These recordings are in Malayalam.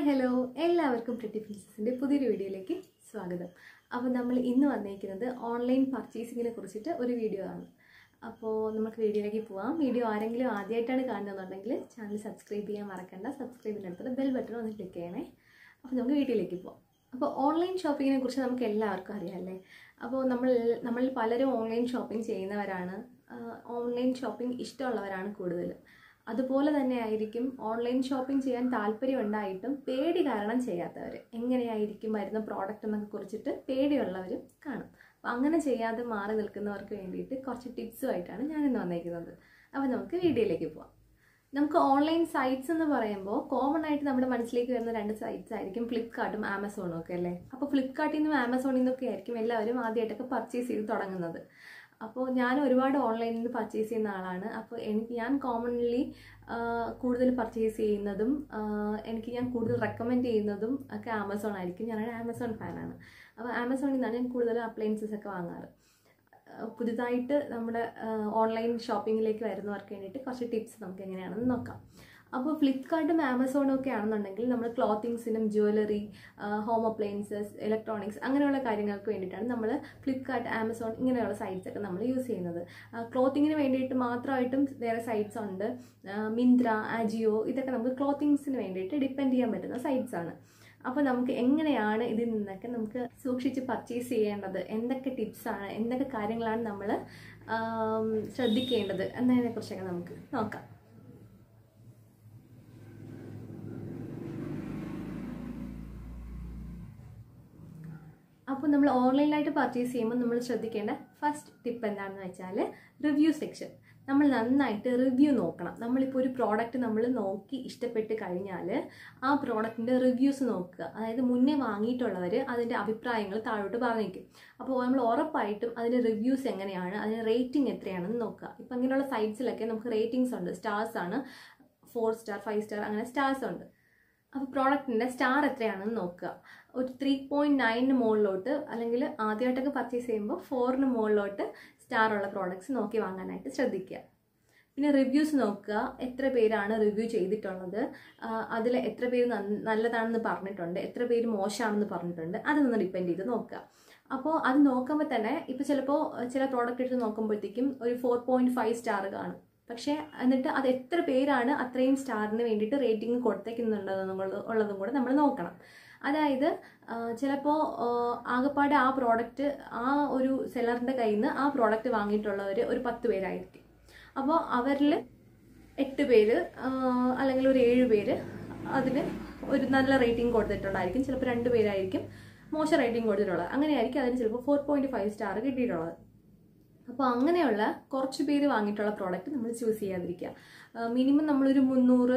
ഹലോ എല്ലാവർക്കും പ്രിറ്റി പ്രിൻസസിൻ്റെ പുതിയൊരു വീഡിയോയിലേക്ക് സ്വാഗതം അപ്പോൾ നമ്മൾ ഇന്ന് വന്നിരിക്കുന്നത് ഓൺലൈൻ പർച്ചേസിങ്ങിനെ കുറിച്ചിട്ട് ഒരു വീഡിയോ ആണ് അപ്പോൾ നമുക്ക് വീഡിയോയിലേക്ക് പോവാം വീഡിയോ ആരെങ്കിലും ആദ്യമായിട്ടാണ് കാണുന്നതെന്നുണ്ടെങ്കിൽ ചാനൽ സബ്സ്ക്രൈബ് ചെയ്യാൻ മറക്കണ്ട സബ്സ്ക്രൈബിൻ്റെ അടുത്തുള്ള ബെൽ ബട്ടൺ ഒന്ന് ക്ലിക്ക് ചെയ്യണേ അപ്പോൾ നമുക്ക് വീഡിയോയിലേക്ക് പോവാം അപ്പോൾ ഓൺലൈൻ ഷോപ്പിങ്ങിനെ കുറിച്ച് നമുക്ക് എല്ലാവർക്കും അറിയാമല്ലേ അപ്പോൾ നമ്മൾ നമ്മളിൽ പലരും ഓൺലൈൻ ഷോപ്പിംഗ് ചെയ്യുന്നവരാണ് ഓൺലൈൻ ഷോപ്പിംഗ് ഇഷ്ടമുള്ളവരാണ് കൂടുതൽ അതുപോലെ തന്നെ ആയിരിക്കും ഓൺലൈൻ ഷോപ്പിംഗ് ചെയ്യാൻ താല്പര്യം ഉണ്ടായിട്ടും പേടി കാരണം ചെയ്യാത്തവർ എങ്ങനെയായിരിക്കും വരുന്ന പ്രോഡക്റ്റ് എന്നൊക്കെ കുറിച്ചിട്ട് പേടിയുള്ളവരും കാണും അപ്പം അങ്ങനെ ചെയ്യാതെ മാറി നിൽക്കുന്നവർക്ക് വേണ്ടിയിട്ട് കുറച്ച് ടിപ്സുമായിട്ടാണ് ഞാനിന്ന് വന്നിരിക്കുന്നത് അപ്പോൾ നമുക്ക് വീഡിയോയിലേക്ക് പോവാം നമുക്ക് ഓൺലൈൻ സൈറ്റ്സ് എന്ന് പറയുമ്പോൾ കോമൺ ആയിട്ട് നമ്മുടെ മനസ്സിലേക്ക് വരുന്ന രണ്ട് സൈറ്റ്സ് ആയിരിക്കും ഫ്ലിപ്കാർട്ടും ആമസോണും ഒക്കെ അല്ലേ അപ്പോൾ ഫ്ലിപ്കാർട്ടിൽ നിന്നും ആമസോണിൽ നിന്നൊക്കെ ആയിരിക്കും എല്ലാവരും ആദ്യമായിട്ടൊക്കെ പർച്ചേസ് ചെയ്ത് തുടങ്ങുന്നത് അപ്പോൾ ഞാൻ ഒരുപാട് ഓൺലൈനിൽ നിന്ന് പർച്ചേസ് ചെയ്യുന്ന ആളാണ് അപ്പോൾ എനിക്ക് ഞാൻ കോമൺലി കൂടുതൽ പർച്ചേസ് ചെയ്യുന്നതും എനിക്ക് ഞാൻ കൂടുതൽ റെക്കമെൻഡ് ചെയ്യുന്നതും ഒക്കെ ആമസോൺ ആയിരിക്കും ഞാനൊരു ആമസോൺ ഫാനാണ് അപ്പോൾ ആമസോണിൽ നിന്നാണ് ഞാൻ കൂടുതൽ അപ്ലയൻസസ് ഒക്കെ വാങ്ങാറ് പുതുതായിട്ട് നമ്മുടെ ഓൺലൈൻ ഷോപ്പിങ്ങിലേക്ക് വരുന്നവർക്ക് വേണ്ടിയിട്ട് കുറച്ച് ടിപ്സ് നമുക്ക് എങ്ങനെയാണെന്ന് നോക്കാം അപ്പോൾ ഫ്ലിപ്കാർട്ടും ആമസോണും ഒക്കെ ആണെന്നുണ്ടെങ്കിൽ നമ്മൾ ക്ലോത്തിങ്സിനും ജ്വല്ലറി ഹോം അപ്ലയൻസസ് ഇലക്ട്രോണിക്സ് അങ്ങനെയുള്ള കാര്യങ്ങൾക്ക് വേണ്ടിയിട്ടാണ് നമ്മൾ ഫ്ലിപ്കാർട്ട് ആമസോൺ ഇങ്ങനെയുള്ള സൈറ്റ്സ് ഒക്കെ നമ്മൾ യൂസ് ചെയ്യുന്നത് ക്ലോത്തിങ്ങിന് വേണ്ടിയിട്ട് മാത്രമായിട്ടും വേറെ സൈറ്റ്സ് ഉണ്ട് മിന്ത്ര ആജിയോ ഇതൊക്കെ നമുക്ക് ക്ലോത്തിങ്സിന് വേണ്ടിയിട്ട് ഡിപ്പെൻഡ് ചെയ്യാൻ പറ്റുന്ന സൈറ്റ്സ് ആണ് അപ്പോൾ നമുക്ക് എങ്ങനെയാണ് ഇതിൽ നിന്നൊക്കെ നമുക്ക് സൂക്ഷിച്ച് പർച്ചേസ് ചെയ്യേണ്ടത് എന്തൊക്കെ ടിപ്സാണ് എന്തൊക്കെ കാര്യങ്ങളാണ് നമ്മൾ ശ്രദ്ധിക്കേണ്ടത് എന്നതിനെക്കുറിച്ചൊക്കെ നമുക്ക് നോക്കാം അപ്പോൾ നമ്മൾ ഓൺലൈനായിട്ട് പർച്ചേസ് ചെയ്യുമ്പോൾ നമ്മൾ ശ്രദ്ധിക്കേണ്ട ഫസ്റ്റ് ടിപ്പ് എന്താണെന്ന് വെച്ചാൽ റിവ്യൂ സെക്ഷൻ നമ്മൾ നന്നായിട്ട് റിവ്യൂ നോക്കണം നമ്മളിപ്പോൾ ഒരു പ്രോഡക്റ്റ് നമ്മൾ നോക്കി ഇഷ്ടപ്പെട്ട് കഴിഞ്ഞാൽ ആ പ്രോഡക്റ്റിൻ്റെ റിവ്യൂസ് നോക്കുക അതായത് മുന്നേ വാങ്ങിയിട്ടുള്ളവർ അതിൻ്റെ അഭിപ്രായങ്ങൾ താഴോട്ട് പറഞ്ഞേക്കും അപ്പോൾ നമ്മൾ ഉറപ്പായിട്ടും അതിൻ്റെ റിവ്യൂസ് എങ്ങനെയാണ് അതിൻ്റെ റേറ്റിംഗ് എത്രയാണെന്ന് നോക്കുക ഇപ്പം ഇങ്ങനെയുള്ള സൈറ്റ്സിലൊക്കെ നമുക്ക് റേറ്റിംഗ്സ് ഉണ്ട് സ്റ്റാർസ് ആണ് ഫോർ സ്റ്റാർ ഫൈവ് സ്റ്റാർ അങ്ങനെ സ്റ്റാർസ് ഉണ്ട് അപ്പോൾ പ്രോഡക്റ്റിൻ്റെ സ്റ്റാർ എത്രയാണെന്ന് നോക്കുക ഒരു ത്രീ പോയിൻറ്റ് നയനിന് മുകളിലോട്ട് അല്ലെങ്കിൽ ആദ്യമായിട്ടൊക്കെ പർച്ചേസ് ചെയ്യുമ്പോൾ ഫോറിന് മുകളിലോട്ട് സ്റ്റാർ ഉള്ള പ്രോഡക്റ്റ്സ് നോക്കി വാങ്ങാനായിട്ട് ശ്രദ്ധിക്കുക പിന്നെ റിവ്യൂസ് നോക്കുക എത്ര പേരാണ് റിവ്യൂ ചെയ്തിട്ടുള്ളത് അതിൽ എത്ര പേര് നല്ലതാണെന്ന് പറഞ്ഞിട്ടുണ്ട് എത്ര പേര് മോശമാണെന്ന് പറഞ്ഞിട്ടുണ്ട് അതൊന്ന് ഡിപ്പെൻഡ് ചെയ്ത് നോക്കുക അപ്പോൾ അത് നോക്കുമ്പോൾ തന്നെ ഇപ്പോൾ ചിലപ്പോൾ ചില പ്രോഡക്റ്റ് എടുത്ത് നോക്കുമ്പോഴത്തേക്കും ഒരു ഫോർ പോയിൻറ്റ് ഫൈവ് സ്റ്റാർ കാണും പക്ഷേ എന്നിട്ട് അത് എത്ര പേരാണ് അത്രയും സ്റ്റാറിന് വേണ്ടിയിട്ട് റേറ്റിംഗ് കൊടുത്തേക്കുന്നുണ്ടെന്നും ഉള്ളതും കൂടെ നമ്മൾ നോക്കണം അതായത് ചിലപ്പോൾ ആകപ്പാടെ ആ പ്രോഡക്റ്റ് ആ ഒരു സെല്ലറിൻ്റെ കയ്യിൽ നിന്ന് ആ പ്രോഡക്റ്റ് വാങ്ങിയിട്ടുള്ളവർ ഒരു പത്ത് പേരായിരിക്കും അപ്പോൾ അവരിൽ എട്ട് പേര് അല്ലെങ്കിൽ ഒരു ഏഴ് പേര് അതിന് ഒരു നല്ല റേറ്റിംഗ് കൊടുത്തിട്ടുള്ളതായിരിക്കും ചിലപ്പോൾ രണ്ട് പേരായിരിക്കും മോശം റേറ്റിംഗ് കൊടുത്തിട്ടുള്ളത് അങ്ങനെയായിരിക്കും അതിന് ചിലപ്പോൾ ഫോർ പോയിൻറ്റ് ഫൈവ് സ്റ്റാർ കിട്ടിയിട്ടുള്ളത് അപ്പോൾ അങ്ങനെയുള്ള കുറച്ച് പേര് വാങ്ങിയിട്ടുള്ള പ്രോഡക്റ്റ് നമ്മൾ ചൂസ് ചെയ്യാതിരിക്കുക മിനിമം നമ്മളൊരു മുന്നൂറ്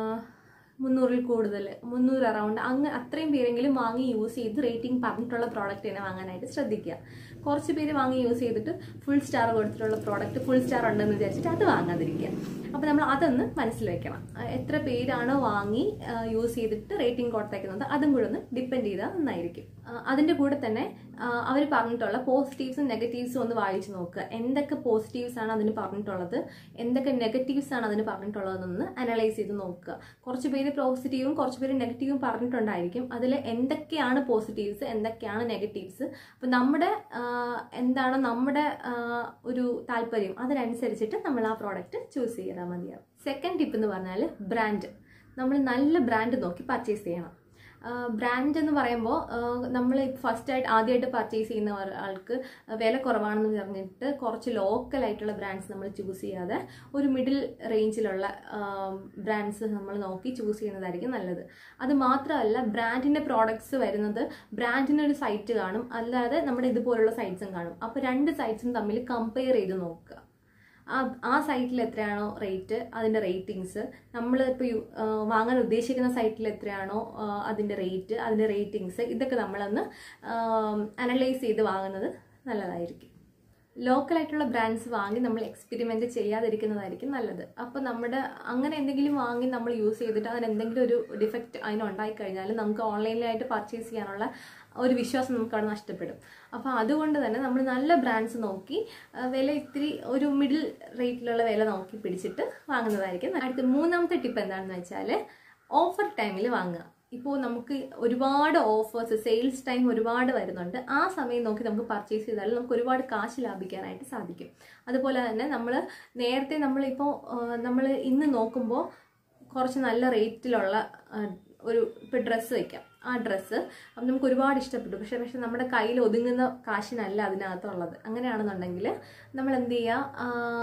മുന്നൂറിൽ കൂടുതൽ മുന്നൂറ് അറൗണ്ട് അങ്ങ് അത്രയും പേരെങ്കിലും വാങ്ങി യൂസ് ചെയ്ത് റേറ്റിംഗ് പറഞ്ഞിട്ടുള്ള പ്രോഡക്റ്റ് തന്നെ വാങ്ങാനായിട്ട് ശ്രദ്ധിക്കുക കുറച്ച് പേര് വാങ്ങി യൂസ് ചെയ്തിട്ട് ഫുൾ സ്റ്റാർ കൊടുത്തിട്ടുള്ള പ്രോഡക്റ്റ് ഫുൾ സ്റ്റാർ ഉണ്ടെന്ന് വിചാരിച്ചിട്ട് അത് വാങ്ങാതിരിക്കുക അപ്പോൾ നമ്മൾ അതൊന്ന് മനസ്സിൽ വെക്കണം എത്ര പേരാണോ വാങ്ങി യൂസ് ചെയ്തിട്ട് റേറ്റിംഗ് കൊടുത്തേക്കുന്നത് അതും കൂടെ ഒന്ന് ഡിപ്പെൻഡ് ചെയ്താൽ നന്നായിരിക്കും അതിൻ്റെ കൂടെ തന്നെ അവർ പറഞ്ഞിട്ടുള്ള പോസിറ്റീവ്സും നെഗറ്റീവ്സും ഒന്ന് വായിച്ച് നോക്കുക എന്തൊക്കെ പോസിറ്റീവ്സ് ആണ് അതിന് പറഞ്ഞിട്ടുള്ളത് എന്തൊക്കെ നെഗറ്റീവ്സ് ആണ് അതിന് പറഞ്ഞിട്ടുള്ളതെന്ന് അനലൈസ് ചെയ്ത് നോക്കുക കുറച്ച് പേര് പോസിറ്റീവും കുറച്ച് പേര് നെഗറ്റീവും പറഞ്ഞിട്ടുണ്ടായിരിക്കും അതിൽ എന്തൊക്കെയാണ് പോസിറ്റീവ്സ് എന്തൊക്കെയാണ് നെഗറ്റീവ്സ് അപ്പം നമ്മുടെ എന്താണ് നമ്മുടെ ഒരു താല്പര്യം അതിനനുസരിച്ചിട്ട് നമ്മൾ ആ പ്രോഡക്റ്റ് ചൂസ് ചെയ്താൽ മതിയാവും സെക്കൻഡ് ടിപ്പ് എന്ന് പറഞ്ഞാൽ ബ്രാൻഡ് നമ്മൾ നല്ല ബ്രാൻഡ് നോക്കി പർച്ചേസ് ചെയ്യണം ബ്രാൻഡ് എന്ന് പറയുമ്പോൾ നമ്മൾ ഫസ്റ്റ് ആയിട്ട് ആദ്യമായിട്ട് പർച്ചേസ് ചെയ്യുന്ന ആൾക്ക് വില കുറവാണെന്ന് പറഞ്ഞിട്ട് കുറച്ച് ലോക്കൽ ആയിട്ടുള്ള ബ്രാൻഡ്സ് നമ്മൾ ചൂസ് ചെയ്യാതെ ഒരു മിഡിൽ റേഞ്ചിലുള്ള ബ്രാൻഡ്സ് നമ്മൾ നോക്കി ചൂസ് ചെയ്യുന്നതായിരിക്കും നല്ലത് അത് മാത്രമല്ല ബ്രാൻഡിൻ്റെ പ്രോഡക്ട്സ് വരുന്നത് ബ്രാൻഡിനൊരു സൈറ്റ് കാണും അല്ലാതെ നമ്മുടെ ഇതുപോലുള്ള സൈറ്റ്സും കാണും അപ്പോൾ രണ്ട് സൈറ്റ്സും തമ്മിൽ കമ്പയർ ചെയ്ത് നോക്കുക ആ ആ സൈറ്റിൽ എത്രയാണോ റേറ്റ് അതിൻ്റെ റേറ്റിങ്സ് നമ്മൾ ഇപ്പോൾ വാങ്ങാൻ ഉദ്ദേശിക്കുന്ന സൈറ്റിൽ എത്രയാണോ അതിൻ്റെ റേറ്റ് അതിൻ്റെ റേറ്റിങ്സ് ഇതൊക്കെ നമ്മളൊന്ന് അനലൈസ് ചെയ്ത് വാങ്ങുന്നത് നല്ലതായിരിക്കും ലോക്കലായിട്ടുള്ള ബ്രാൻഡ്സ് വാങ്ങി നമ്മൾ എക്സ്പെരിമെൻ്റ് ചെയ്യാതിരിക്കുന്നതായിരിക്കും നല്ലത് അപ്പോൾ നമ്മുടെ അങ്ങനെ എന്തെങ്കിലും വാങ്ങി നമ്മൾ യൂസ് ചെയ്തിട്ട് അതിന് എന്തെങ്കിലും ഒരു ഡിഫക്റ്റ് അതിനുണ്ടായി കഴിഞ്ഞാൽ നമുക്ക് ഓൺലൈനിലായിട്ട് പർച്ചേസ് ചെയ്യാനുള്ള ഒരു വിശ്വാസം നമുക്ക് അവിടെ നഷ്ടപ്പെടും അപ്പോൾ അതുകൊണ്ട് തന്നെ നമ്മൾ നല്ല ബ്രാൻഡ്സ് നോക്കി വില ഇത്തിരി ഒരു മിഡിൽ റേറ്റിലുള്ള വില നോക്കി പിടിച്ചിട്ട് വാങ്ങുന്നതായിരിക്കും അടുത്ത മൂന്നാമത്തെ ടിപ്പ് എന്താണെന്ന് വെച്ചാൽ ഓഫർ ടൈമിൽ വാങ്ങുക ഇപ്പോൾ നമുക്ക് ഒരുപാട് ഓഫേഴ്സ് സെയിൽസ് ടൈം ഒരുപാട് വരുന്നുണ്ട് ആ സമയം നോക്കി നമുക്ക് പർച്ചേസ് ചെയ്താൽ നമുക്ക് ഒരുപാട് കാശ് ലാഭിക്കാനായിട്ട് സാധിക്കും അതുപോലെ തന്നെ നമ്മൾ നേരത്തെ നമ്മളിപ്പോൾ നമ്മൾ ഇന്ന് നോക്കുമ്പോൾ കുറച്ച് നല്ല റേറ്റിലുള്ള ആ, ഒരു ഇപ്പോൾ ഡ്രസ്സ് വയ്ക്കാം ആ ഡ്രസ്സ് അപ്പം നമുക്ക് ഒരുപാട് ഇഷ്ടപ്പെട്ടു പക്ഷേ പക്ഷെ നമ്മുടെ കയ്യിൽ ഒതുങ്ങുന്ന കാശിനല്ല അതിനകത്തുള്ളത് അങ്ങനെയാണെന്നുണ്ടെങ്കിൽ നമ്മൾ എന്ത് ചെയ്യുക ആ,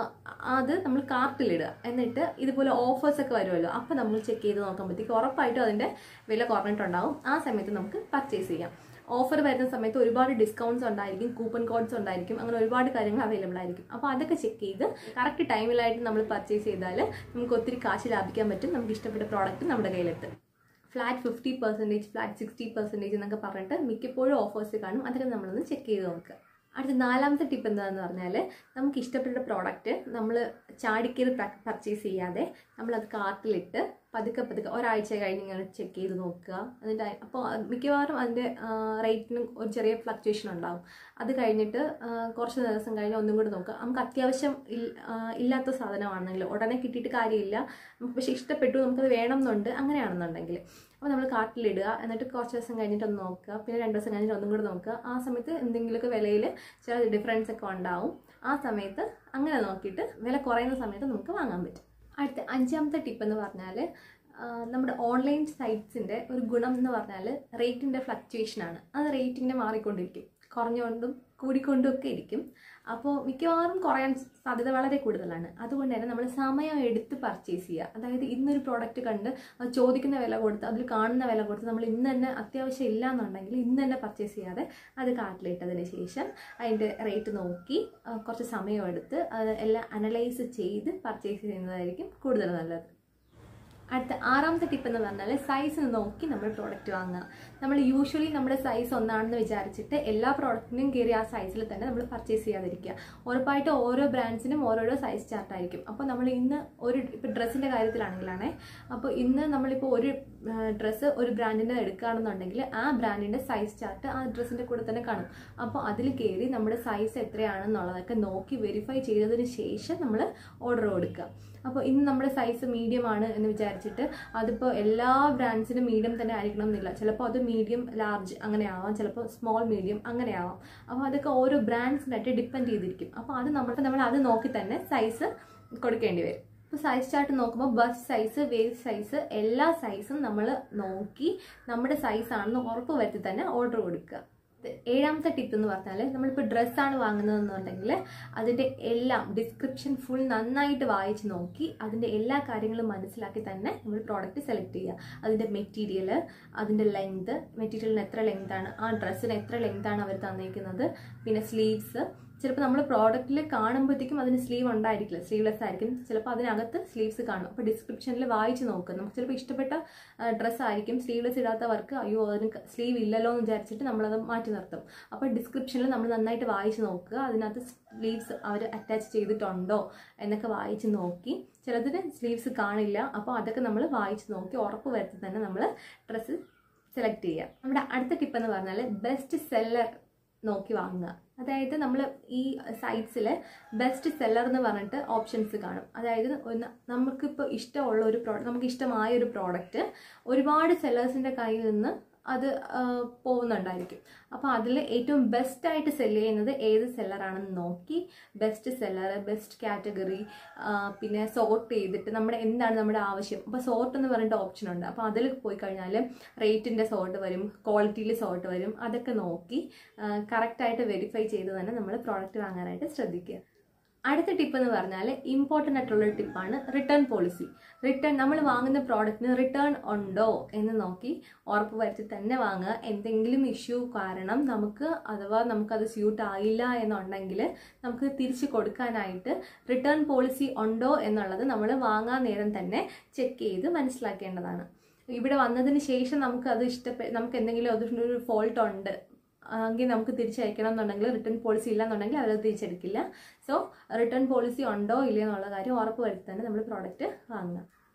അത് നമ്മൾ കാർട്ടിലിടുക എന്നിട്ട് ഇതുപോലെ ഓഫേഴ്സ് ഒക്കെ വരുമല്ലോ അപ്പോൾ നമ്മൾ ചെക്ക് ചെയ്ത് നോക്കുമ്പോഴത്തേക്ക് ഉറപ്പായിട്ടും അതിൻ്റെ വില കുറഞ്ഞിട്ടുണ്ടാവും ആ സമയത്ത് നമുക്ക് പർച്ചേസ് ചെയ്യാം ഓഫർ വരുന്ന സമയത്ത് ഒരുപാട് ഡിസ്കൗണ്ട്സ് ഉണ്ടായിരിക്കും കൂപ്പൺ കോഡ്സ് ഉണ്ടായിരിക്കും അങ്ങനെ ഒരുപാട് കാര്യങ്ങൾ അവൈലബിൾ ആയിരിക്കും അപ്പോൾ അതൊക്കെ ചെക്ക് ചെയ്ത് കറക്റ്റ് ടൈമിലായിട്ട് നമ്മൾ പർച്ചേസ് ചെയ്താൽ നമുക്ക് ഒത്തിരി കാശ് ലാഭിക്കാൻ പറ്റും നമുക്ക് ഇഷ്ടപ്പെട്ട പ്രോഡക്റ്റ് നമ്മുടെ കയ്യിലെത്തും flat fifty percentage flat sixty percentage എന്നൊക്കെ പറഞ്ഞിട്ട് മിക്കപ്പോഴും ഓഫേഴ്സ് കാണും അതൊക്കെ നമ്മളൊന്ന് ചെക്ക് ചെയ്ത് നോക്കുക അടുത്ത നാലാമത്തെ ടിപ്പ് എന്താണെന്ന് പറഞ്ഞാൽ നമുക്ക് ഇഷ്ടപ്പെട്ട പ്രോഡക്റ്റ് നമ്മൾ ചാടിക്കത് പർച്ചേസ് ചെയ്യാതെ നമ്മളത് കാർട്ടിലിട്ട് പതുക്കെ പതുക്കെ ഒരാഴ്ച കഴിഞ്ഞ് ഇങ്ങനെ ചെക്ക് ചെയ്ത് നോക്കുക എന്നിട്ട് അപ്പോൾ മിക്കവാറും അതിൻ്റെ റേറ്റിനും ഒരു ചെറിയ ഫ്ലക്ച്വേഷൻ ഉണ്ടാവും അത് കഴിഞ്ഞിട്ട് ആ, കുറച്ച് ദിവസം കഴിഞ്ഞ് ഒന്നും കൂടി നോക്കുക നമുക്ക് അത്യാവശ്യം ഇൽ- ആ, ഇല്ലാത്ത സാധനമാണെങ്കിൽ ഉടനെ കിട്ടിയിട്ട് കാര്യമില്ല നമുക്ക് പക്ഷേ ഇഷ്ടപ്പെട്ടു നമുക്കത് വേണം എന്നുണ്ട് അങ്ങനെയാണെന്നുണ്ടെങ്കിൽ അപ്പോൾ നമ്മൾ കാർട്ടിലിടുക എന്നിട്ട് കുറച്ച് ദിവസം കഴിഞ്ഞിട്ട് ഒന്ന് നോക്കുക പിന്നെ രണ്ട് ദിവസം കഴിഞ്ഞിട്ട് ഒന്നും കൂടി നോക്കുക ആ സമയത്ത് എന്തെങ്കിലുമൊക്കെ വിലയിൽ ചില ഡിഫറൻസ് ഒക്കെ ഉണ്ടാവും ആ സമയത്ത് അങ്ങനെ നോക്കിയിട്ട് വില കുറയുന്ന സമയത്ത് നമുക്ക് വാങ്ങാൻ പറ്റും അടുത്ത അഞ്ചാമത്തെ ടിപ്പ് എന്ന് പറഞ്ഞാൽ നമ്മുടെ ഓൺലൈൻ സൈറ്റ്സിൻ്റെ ഒരു ഗുണം എന്ന് പറഞ്ഞാൽ റേറ്റിൻ്റെ ഫ്ലക്ച്വേഷനാണ് അത് റേറ്റിൻ്റെ മാറിക്കൊണ്ടിരിക്കും കുറഞ്ഞുകൊണ്ടും കൂടിക്കൊണ്ടും ഒക്കെ ഇരിക്കും അപ്പോൾ മിക്കവാറും കുറയാൻ സാധ്യത വളരെ കൂടുതലാണ് അതുകൊണ്ട് തന്നെ നമ്മൾ സമയം എടുത്ത് പർച്ചേസ് ചെയ്യുക അതായത് ഇന്നൊരു പ്രോഡക്റ്റ് കണ്ട് അത് ചോദിക്കുന്ന വില കൊടുത്ത് അതിൽ കാണുന്ന വില കൊടുത്ത് നമ്മൾ ഇന്ന് തന്നെ അത്യാവശ്യം ഇല്ല എന്നുണ്ടെങ്കിൽ ഇന്ന് തന്നെ പർച്ചേസ് ചെയ്യാതെ അത് കാർട്ടിലിട്ടതിന് ശേഷം അതിൻ്റെ റേറ്റ് നോക്കി ആ, കുറച്ച് സമയമെടുത്ത് അത് എല്ലാം അനലൈസ് ചെയ്ത് പർച്ചേസ് ചെയ്യുന്നതായിരിക്കും കൂടുതൽ നല്ലത് അടുത്ത ആറാമത്തെ ടിപ്പ് എന്ന് പറഞ്ഞാൽ സൈസ് നോക്കി നമ്മൾ പ്രോഡക്റ്റ് വാങ്ങുക നമ്മൾ യൂഷ്വലി നമ്മുടെ സൈസ് ഒന്നാണെന്ന് വിചാരിച്ചിട്ട് എല്ലാ പ്രോഡക്റ്റിനും കയറി ആ സൈസിൽ തന്നെ നമ്മൾ പർച്ചേസ് ചെയ്യാതിരിക്കുക ഉറപ്പായിട്ട് ഓരോ ബ്രാൻഡ്സിനും ഓരോരോ സൈസ് ചാർട്ട് ആയിരിക്കും അപ്പോൾ നമ്മൾ ഇന്ന് ഒരു ഇപ്പോൾ ഡ്രസ്സിൻ്റെ കാര്യത്തിലാണെങ്കിലാണേ അപ്പോൾ ഇന്ന് നമ്മളിപ്പോൾ ഒരു ഡ്രസ്സ് ഒരു ബ്രാൻഡിൻ്റെ എടുക്കുകയാണെന്നുണ്ടെങ്കിൽ ആ ബ്രാൻഡിൻ്റെ സൈസ് ചാർട്ട് ആ ഡ്രസ്സിൻ്റെ കൂടെ തന്നെ കാണും അപ്പോൾ അതിൽ കയറി നമ്മുടെ സൈസ് എത്രയാണെന്നുള്ളതൊക്കെ നോക്കി വെരിഫൈ ചെയ്തതിന് ശേഷം നമ്മൾ ഓർഡർ കൊടുക്കുക അപ്പോൾ ഇന്ന് നമ്മുടെ സൈസ് മീഡിയം ആണ് എന്ന് വിചാരിച്ചിട്ട് അതിപ്പോൾ എല്ലാ ബ്രാൻഡ്സിനും മീഡിയം തന്നെ ആയിരിക്കണം എന്നില്ല ചിലപ്പോൾ അത് മീഡിയം ലാർജ് അങ്ങനെ ആവാം ചിലപ്പോൾ സ്മോൾ മീഡിയം അങ്ങനെ ആവാം അപ്പോൾ അതൊക്കെ ഓരോ ബ്രാൻഡ്സിനായിട്ട് ഡിപ്പെൻഡ് ചെയ്തിരിക്കും അപ്പോൾ അത് നമ്മൾ നമ്മൾ അത് നോക്കി തന്നെ സൈസ് കൊടുക്കേണ്ടി വരും ഇപ്പോൾ സൈസ് ചാർട്ട് നോക്കുമ്പോൾ ബസ് സൈസ് വേസ്റ്റ് സൈസ് എല്ലാ സൈസും നമ്മൾ നോക്കി നമ്മുടെ സൈസ് ആണെന്ന് ഉറപ്പ് വരുത്തി തന്നെ ഓർഡർ കൊടുക്കുക ഏഴാമത്തെ ടിപ്പ് എന്ന് പറഞ്ഞാൽ നമ്മളിപ്പോൾ ഡ്രസ്സാണ് വാങ്ങുന്നതെന്നുണ്ടെങ്കിൽ അതിൻ്റെ എല്ലാം ഡിസ്ക്രിപ്ഷൻ ഫുൾ നന്നായിട്ട് വായിച്ച് നോക്കി അതിൻ്റെ എല്ലാ കാര്യങ്ങളും മനസ്സിലാക്കി തന്നെ നമ്മൾ പ്രോഡക്റ്റ് സെലക്ട് ചെയ്യുക അതിൻ്റെ മെറ്റീരിയൽ അതിൻ്റെ ലെങ്ത് മെറ്റീരിയലിന് എത്ര ലെങ്താണ് ആ ഡ്രസ്സിന് എത്ര ലെങ്താണ് അവർ തന്നിരിക്കുന്നത് പിന്നെ സ്ലീവ്സ് ചിലപ്പോൾ നമ്മൾ പ്രോഡക്റ്റിൽ കാണുമ്പോഴത്തേക്കും അതിന് സ്ലീവ് ഉണ്ടായിരിക്കില്ല സ്ലീവ്ലെസ് ആയിരിക്കും ചിലപ്പോൾ അതിനകത്ത് സ്ലീവ്സ് കാണും അപ്പോൾ ഡിസ്ക്രിപ്ഷനിൽ വായിച്ച് നോക്കുക നമുക്ക് ചിലപ്പോൾ ഇഷ്ടപ്പെട്ട ഡ്രസ്സ് ആയിരിക്കും സ്ലീവ്ലെസ് ഇടാത്തവർക്ക് അയ്യോ അതിന് സ്ലീവ് ഇല്ലല്ലോ എന്ന് വിചാരിച്ചിട്ട് നമ്മളത് മാറ്റി നിർത്തും അപ്പോൾ ഡിസ്ക്രിപ്ഷനിൽ നമ്മൾ നന്നായിട്ട് വായിച്ച് നോക്കുക അതിനകത്ത് സ്ലീവ്സ് അവർ അറ്റാച്ച് ചെയ്തിട്ടുണ്ടോ എന്നൊക്കെ വായിച്ച് നോക്കി ചിലതിന് സ്ലീവ്സ് കാണില്ല അപ്പോൾ അതൊക്കെ നമ്മൾ വായിച്ച് നോക്കി ഉറപ്പ് വരുത്തി തന്നെ നമ്മൾ ഡ്രസ്സ് സെലക്ട് ചെയ്യുക നമ്മുടെ അടുത്ത ടിപ്പ് എന്ന് പറഞ്ഞാൽ ബെസ്റ്റ് സെല്ലർ നോക്കി വാങ്ങുക അതായത് നമ്മൾ ഈ സൈറ്റ്സിൽ ബെസ്റ്റ് സെല്ലർ എന്ന് പറഞ്ഞിട്ട് ഓപ്ഷൻസ് കാണും അതായത് ഒന്ന് നമുക്കിപ്പോൾ ഇഷ്ടമുള്ള ഒരു പ്രോഡക്റ്റ് നമുക്ക് ഇഷ്ടമായ ഒരു പ്രോഡക്റ്റ് ഒരുപാട് സെല്ലേഴ്സിൻ്റെ കയ്യിൽ നിന്ന് അത് ആ, പോകുന്നുണ്ടായിരിക്കും അപ്പോൾ അതിൽ ഏറ്റവും ബെസ്റ്റ് ആയിട്ട് സെല് ചെയ്യുന്നത് ഏത് സെല്ലറാണെന്ന് നോക്കി ബെസ്റ്റ് സെല്ലർ ബെസ്റ്റ് കാറ്റഗറി പിന്നെ സോർട്ട് ചെയ്തിട്ട് നമ്മുടെ എന്താണ് നമ്മുടെ ആവശ്യം അപ്പോൾ സോർട്ട് എന്ന് പറഞ്ഞിട്ട് ഓപ്ഷൻ ഉണ്ട് അപ്പോൾ അതിൽ പോയി കഴിഞ്ഞാൽ റേറ്റിൻ്റെ സോർട്ട് വരും ക്വാളിറ്റിയിൽ സോർട്ട് വരും അതൊക്കെ നോക്കി കറക്റ്റായിട്ട് വെരിഫൈ ചെയ്ത് തന്നെ നമ്മൾ പ്രോഡക്റ്റ് വാങ്ങാനായിട്ട് ശ്രദ്ധിക്കുക അടുത്ത ടിപ്പ് എന്ന് പറഞ്ഞാൽ ഇമ്പോർട്ടൻ്റ് ആയിട്ടുള്ള ഒരു ടിപ്പാണ് റിട്ടേൺ പോളിസി റിട്ടേൺ നമ്മൾ വാങ്ങുന്ന പ്രോഡക്റ്റിന് റിട്ടേൺ ഉണ്ടോ എന്ന് നോക്കി ഉറപ്പ് വരുത്തി തന്നെ വാങ്ങുക എന്തെങ്കിലും ഇഷ്യൂ കാരണം നമുക്ക് അഥവാ നമുക്കത് സ്യൂട്ട് ആയില്ല എന്നുണ്ടെങ്കിൽ നമുക്ക് തിരിച്ച് കൊടുക്കാനായിട്ട് റിട്ടേൺ പോളിസി ഉണ്ടോ എന്നുള്ളത് നമ്മൾ വാങ്ങാൻ നേരം തന്നെ ചെക്ക് ചെയ്ത് മനസ്സിലാക്കേണ്ടതാണ് ഇവിടെ വന്നതിന് ശേഷം നമുക്ക് അത് ഇഷ്ടപ്പെ നമുക്ക് എന്തെങ്കിലും അതിനൊരു ഫോൾട്ട് ഉണ്ട് എങ്കിൽ നമുക്ക് തിരിച്ചയക്കണം എന്നുണ്ടെങ്കിൽ റിട്ടേൺ പോളിസി ഇല്ല എന്നുണ്ടെങ്കിൽ അവരത് തിരിച്ചെടുക്കില്ല സോ റിട്ടേൺ പോളിസി ഉണ്ടോ ഇല്ലയോ എന്നുള്ള കാര്യം ഉറപ്പ് വരുത്തി തന്നെ നമ്മൾ പ്രോഡക്റ്റ് വാങ്ങുക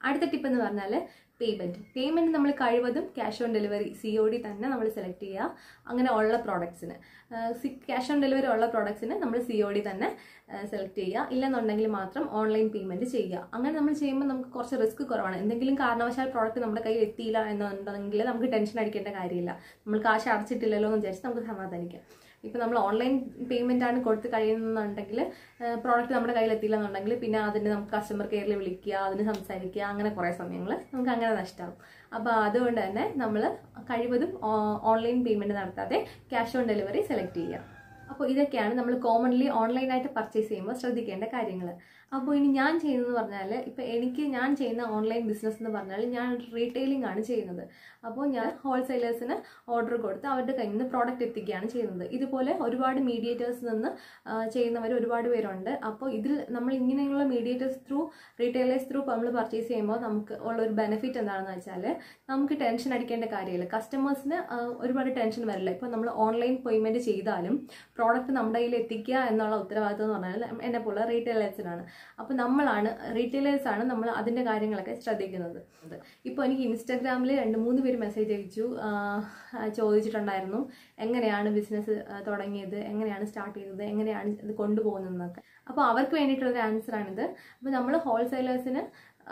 അടുത്ത ടിപ്പ് എന്ന് പറഞ്ഞാൽ പേയ്മെൻറ്റ് പേയ്മെൻറ്റ് നമ്മൾ കഴിവതും cash on delivery C O D തന്നെ നമ്മൾ സെലക്ട് ചെയ്യുക അങ്ങനെ ഉള്ള പ്രോഡക്ട്സിന് ക്യാഷ് ഓൺ ഡെലിവറി ഉള്ള പ്രോഡക്ട്സിന് നമ്മൾ സി ഒ ഡി തന്നെ സെലക്ട് ചെയ്യുക ഇല്ലെന്നുണ്ടെങ്കിൽ മാത്രം ഓൺലൈൻ പേയ്മെൻറ്റ് ചെയ്യുക അങ്ങനെ നമ്മൾ ചെയ്യുമ്പോൾ നമുക്ക് കുറച്ച് റിസ്ക് കുറവാണ് എന്തെങ്കിലും കാരണവശാൽ പ്രോഡക്റ്റ് നമ്മുടെ കയ്യിൽ എത്തിയില്ല എന്നുണ്ടെങ്കിൽ നമുക്ക് ടെൻഷൻ അടിക്കേണ്ട കാര്യമില്ല നമ്മൾ കാശ് അടച്ചിട്ടില്ലല്ലോ എന്ന് വിചാരിച്ച് നമുക്ക് സമാധാനിക്കാം ഇപ്പോൾ നമ്മൾ ഓൺലൈൻ പേയ്മെൻ്റ് ആണ് കൊടുത്ത് കഴിയുന്നുണ്ടെങ്കിൽ പ്രോഡക്റ്റ് നമ്മുടെ കയ്യിൽ എത്തിയില്ല എന്നുണ്ടെങ്കിൽ പിന്നെ അതിന് നമുക്ക് കസ്റ്റമർ കെയറിൽ വിളിക്കുക അതിന് സംസാരിക്കുക അങ്ങനെ കുറേ സമയങ്ങൾ നമുക്ക് അങ്ങനെ നഷ്ടമാകും അപ്പോൾ അതുകൊണ്ട് തന്നെ നമ്മൾ കഴിവതും ഓൺലൈൻ പേയ്മെൻറ്റ് നടത്താതെ ക്യാഷ് ഓൺ ഡെലിവറി സെലക്ട് ചെയ്യുക അപ്പോൾ ഇതൊക്കെയാണ് നമ്മൾ കോമൺലി ഓൺലൈനായിട്ട് പർച്ചേസ് ചെയ്യുമ്പോൾ ശ്രദ്ധിക്കേണ്ട കാര്യങ്ങൾ അപ്പോൾ ഇനി ഞാൻ ചെയ്യുന്നത് പറഞ്ഞാൽ ഇപ്പോൾ എനിക്ക് ഞാൻ ചെയ്യുന്ന ഓൺലൈൻ ബിസിനസ് എന്ന് പറഞ്ഞാൽ ഞാൻ റീറ്റെയിലിംഗ് ആണ് ചെയ്യുന്നത് അപ്പോൾ ഞാൻ ഹോൾസെയിലേഴ്സിന് ഓർഡർ കൊടുത്ത് അവരുടെ കയ്യിൽ നിന്ന് പ്രോഡക്റ്റ് എത്തിക്കുകയാണ് ചെയ്യുന്നത് ഇതുപോലെ ഒരുപാട് മീഡിയേറ്റേഴ്സ് നിന്ന് ചെയ്യുന്നവർ ഒരുപാട് പേരുണ്ട് അപ്പോൾ ഇതിൽ നമ്മൾ ഇങ്ങനെയുള്ള മീഡിയേറ്റേഴ്സ് ത്രൂ റീറ്റെയിലേഴ്സ് ത്രൂ നമ്മൾ പർച്ചേസ് ചെയ്യുമ്പോൾ നമുക്ക് ഉള്ള ഒരു ബെനിഫിറ്റ് എന്താണെന്ന് വെച്ചാൽ നമുക്ക് ടെൻഷൻ അടിക്കേണ്ട കാര്യമില്ല കസ്റ്റമേഴ്സിന് ഒരുപാട് ടെൻഷൻ വരില്ല ഇപ്പോൾ നമ്മൾ ഓൺലൈൻ പേയ്മെൻറ്റ് ചെയ്താലും പ്രോഡക്റ്റ് നമ്മുടെ കയ്യിൽ എത്തിക്കുക എന്നുള്ള ഉത്തരവാദിത്വം എന്ന് പറഞ്ഞാൽ എന്നെ പോലെ റീറ്റെയിലേഴ്സിനാണ് അപ്പോൾ നമ്മളാണ് റീറ്റെയിലേഴ്സാണ് നമ്മൾ അതിൻ്റെ കാര്യങ്ങളൊക്കെ ശ്രദ്ധിക്കുന്നത് ഇപ്പോൾ എനിക്ക് ഇൻസ്റ്റാഗ്രാമിൽ രണ്ട് മൂന്ന് പേര് മെസ്സേജ് അയച്ചു ചോദിച്ചിട്ടുണ്ടായിരുന്നു എങ്ങനെയാണ് ബിസിനസ് തുടങ്ങിയത് എങ്ങനെയാണ് സ്റ്റാർട്ട് ചെയ്തത് എങ്ങനെയാണ് ഇത് കൊണ്ടുപോകുന്നതെന്നൊക്കെ അപ്പോൾ അവർക്ക് വേണ്ടിയിട്ടുള്ളൊരു ആൻസറാണിത് അപ്പോൾ നമ്മൾ ഹോൾസെയിലേഴ്സിന്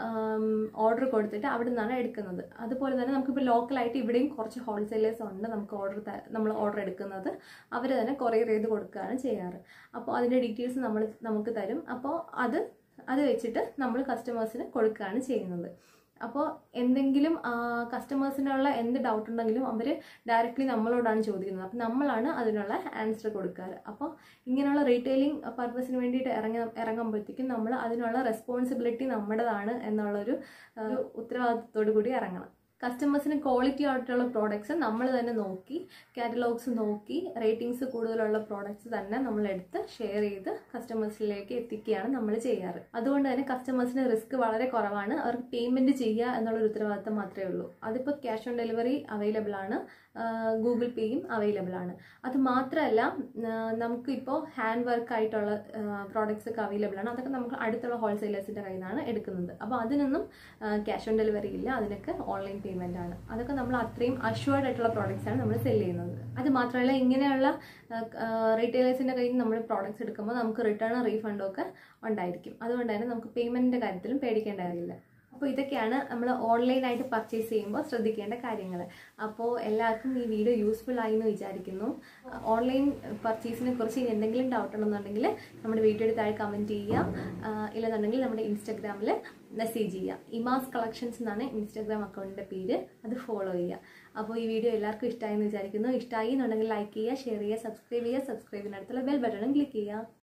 ഓർഡർ കൊടുത്തിട്ട് അവിടെ നിന്നാണ് എടുക്കുന്നത് അതുപോലെ തന്നെ നമുക്കിപ്പോൾ ലോക്കലായിട്ട് ഇവിടെയും കുറച്ച് ഹോൾസെയിലേഴ്സ് ഉണ്ട് നമുക്ക് ഓർഡർ നമ്മൾ ഓർഡർ എടുക്കുന്നത് അവർ തന്നെ കൊറിയർ ചെയ്ത് കൊടുക്കുകയാണ് ചെയ്യാറ് അപ്പോൾ അതിൻ്റെ ഡീറ്റെയിൽസ് നമ്മൾ നമുക്ക് തരും അപ്പോൾ അത് അത് വെച്ചിട്ട് നമ്മൾ കസ്റ്റമേഴ്സിന് കൊടുക്കുകയാണ് ചെയ്യുന്നത് അപ്പോൾ എന്തെങ്കിലും കസ്റ്റമേഴ്സിനുള്ള എന്ത് ഡൗട്ട് ഉണ്ടെങ്കിലും അവർ ഡയറക്റ്റ്ലി നമ്മളോടാണ് ചോദിക്കുന്നത് അപ്പോൾ നമ്മളാണ് അതിനുള്ള ആൻസർ കൊടുക്കാറ് അപ്പോൾ ഇങ്ങനെയുള്ള റീറ്റെയിലിംഗ് പർപ്പസിന് വേണ്ടിയിട്ട് ഇറങ്ങ ഇറങ്ങുമ്പോഴത്തേക്കും നമ്മൾ അതിനുള്ള റെസ്പോൺസിബിലിറ്റി നമ്മുടേതാണ് എന്നുള്ളൊരു ഉത്തരവാദിത്തത്തോടു കൂടി ഇറങ്ങണം കസ്റ്റമേഴ്സിന് ക്വാളിറ്റി ആയിട്ടുള്ള പ്രോഡക്ട്സ് നമ്മൾ തന്നെ നോക്കി കാറ്റലോഗ്സ് നോക്കി റേറ്റിംഗ്സ് കൂടുതലുള്ള പ്രോഡക്ട്സ് തന്നെ നമ്മൾ എടുത്ത് ഷെയർ ചെയ്ത് കസ്റ്റമേഴ്സിലേക്ക് എത്തിക്കുകയാണ് നമ്മൾ ചെയ്യാറ് അതുകൊണ്ട് തന്നെ കസ്റ്റമേഴ്സിന് റിസ്ക് വളരെ കുറവാണ് അവർക്ക് പേയ്മെൻറ്റ് ചെയ്യുക എന്നുള്ളൊരു ഉത്തരവാദിത്തം മാത്രമേ ഉള്ളൂ അതിപ്പോൾ ക്യാഷ് ഓൺ ഡെലിവറി അവൈലബിൾ ആണ് ഗൂഗിൾ പേയും അവൈലബിൾ ആണ് അത് മാത്രമല്ല നമുക്കിപ്പോൾ ഹാൻഡ് വർക്ക് ആയിട്ടുള്ള പ്രോഡക്ട്സ് ഒക്കെ അവൈലബിൾ ആണ് അതൊക്കെ നമുക്ക് അടുത്തുള്ള ഹോൾസെയിലേഴ്സിൻ്റെ കയ്യിൽ നിന്നാണ് എടുക്കുന്നത് അപ്പോൾ അതിനൊന്നും ക്യാഷ് ഓൺ ഡെലിവറി ഇല്ല അതിനൊക്കെ ഓൺലൈൻ പേയ്മെൻ്റ് ആണ് അതൊക്കെ നമ്മൾ അത്രയും അഷ്വേർഡ് ആയിട്ടുള്ള പ്രോഡക്റ്റ്സ് ആണ് നമ്മൾ സെല് ചെയ്യുന്നത് അത് മാത്രമല്ല ഇങ്ങനെയുള്ള റീറ്റെയിലേഴ്സിൻ്റെ കയ്യിൽ നിന്ന് നമ്മൾ പ്രോഡക്റ്റ്സ് എടുക്കുമ്പോൾ നമുക്ക് റിട്ടേൺ റീഫണ്ടും ഒക്കെ ഉണ്ടായിരിക്കും അതുകൊണ്ട് തന്നെ നമുക്ക് പേയ്മെൻറ്റിൻ്റെ കാര്യത്തിലും പേടിക്കേണ്ട കാര്യമില്ല അപ്പോൾ ഇതൊക്കെയാണ് നമ്മൾ ഓൺലൈനായിട്ട് പർച്ചേസ് ചെയ്യുമ്പോൾ ശ്രദ്ധിക്കേണ്ട കാര്യങ്ങൾ അപ്പോൾ എല്ലാവർക്കും ഈ വീഡിയോ യൂസ്ഫുൾ ആയി എന്ന് വിചാരിക്കുന്നു ഓൺലൈൻ പർച്ചേസിനെ കുറിച്ച് ഇനി എന്തെങ്കിലും ഡൗട്ട് ഉണ്ടെന്നുണ്ടെങ്കിൽ നമ്മുടെ വീഡിയോയുടെ താഴെ കമൻറ്റ് ചെയ്യുക ഇല്ലെന്നുണ്ടെങ്കിൽ നമ്മുടെ ഇൻസ്റ്റാഗ്രാമിൽ മെസ്സേജ് ചെയ്യുക ഇമാസ് കളക്ഷൻസ് എന്നാണ് ഇൻസ്റ്റാഗ്രാം അക്കൗണ്ടിൻ്റെ പേര് അത് ഫോളോ ചെയ്യുക അപ്പോൾ ഈ വീഡിയോ എല്ലാവർക്കും ഇഷ്ടമായി എന്ന് വിചാരിക്കുന്നു ഇഷ്ടമായി എന്നുണ്ടെങ്കിൽ ലൈക്ക് ചെയ്യുക ഷെയർ ചെയ്യുക സബ്സ്ക്രൈബ് ചെയ്യുക സബ്സ്ക്രൈബിനടുത്തുള്ള ബെൽ ബട്ടണും ക്ലിക്ക് ചെയ്യുക